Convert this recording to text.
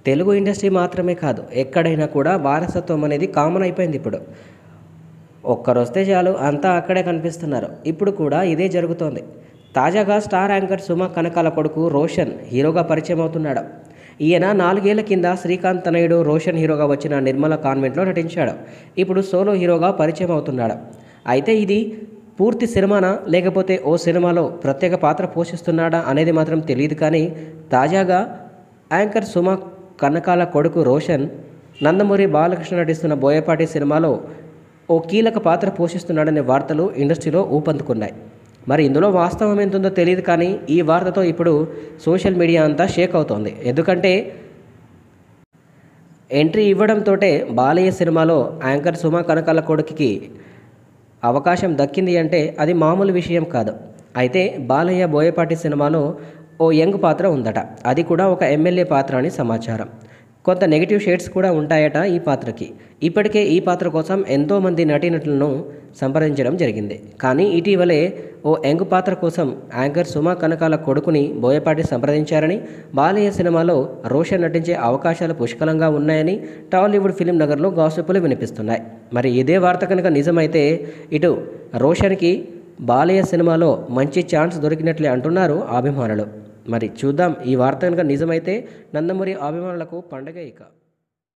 Telugu industry మాత్రమే కాదు ఎక్కడైనా కూడా వారసత్వం అనేది కామన్ అయిపోయింది ఇప్పుడు ఒక్కరొస్తే చాలు అంతా అక్కడే కనిపిస్తున్నారు ఇప్పుడు కూడా ఇదే జరుగుతోంది తాజాగా స్టార్ యాంకర్ సుమ కనకాల కొడుకు రోషన్ హీరోగా పరిచయం అవుతున్నాడు ఈయన నాలుగేళ్ల కింద శ్రీకాంత్ తనయుడు రోషన్ హీరోగా వచ్చిన నిర్మల కాన్వెంట్లో నటించాడు ఇప్పుడు సోలో హీరోగా పరిచయం అవుతున్నాడు అయితే ఇది పూర్తి సినిమానా లేకపోతే ఓ సినిమాలో ప్రత్యేక పాత్ర పోషిస్తున్నాడా అనేది మాత్రం తెలియదు కానీ తాజాగా యాంకర్ సుమ కనకాల కొడుకు రోషన్ నందమూరి బాలకృష్ణ నటిస్తున్న బోయపాటి సినిమాలో ఓ కీలక పాత్ర పోషిస్తున్నాడనే వార్తలు ఇండస్ట్రీలో ఊపందుకున్నాయి మరి ఇందులో వాస్తవం ఎంతుందో తెలియదు కానీ ఈ వార్తతో ఇప్పుడు సోషల్ మీడియా అంతా షేక్ అవుతోంది ఎందుకంటే ఎంట్రీ ఇవ్వడంతో బాలయ్య సినిమాలో యాంకర్ సుమ కనకాల కొడుకుకి అవకాశం దక్కింది అంటే అది మామూలు విషయం కాదు అయితే బాలయ్య బోయపాటి సినిమాలో ఓ యంగ్ పాత్ర ఉందట అది కూడా ఒక ఎమ్మెల్యే పాత్ర అని సమాచారం కొంత నెగిటివ్ షేడ్స్ కూడా ఉంటాయట ఈ పాత్రకి ఇప్పటికే ఈ పాత్ర కోసం ఎంతోమంది నటీనటులను సంప్రదించడం జరిగింది కానీ ఇటీవలే ఓ యంగ్ పాత్ర కోసం యాంకర్ సుమా కనకాల కొడుకుని బోయపాటి సంప్రదించారని బాలయ్య సినిమాలో రోషన్ నటించే అవకాశాలు పుష్కలంగా ఉన్నాయని టాలీవుడ్ ఫిలిం నగర్లో గాసిపులు వినిపిస్తున్నాయి మరి ఇదే వార్త కనుక నిజమైతే ఇటు రోషన్కి బాలయ్య సినిమాలో మంచి ఛాన్స్ దొరికినట్లే అంటున్నారు అభిమానులు మరి చూద్దాం ఈ వార్త కనుక నిజమైతే నందమూరి అభిమానులకు పండగ ఇక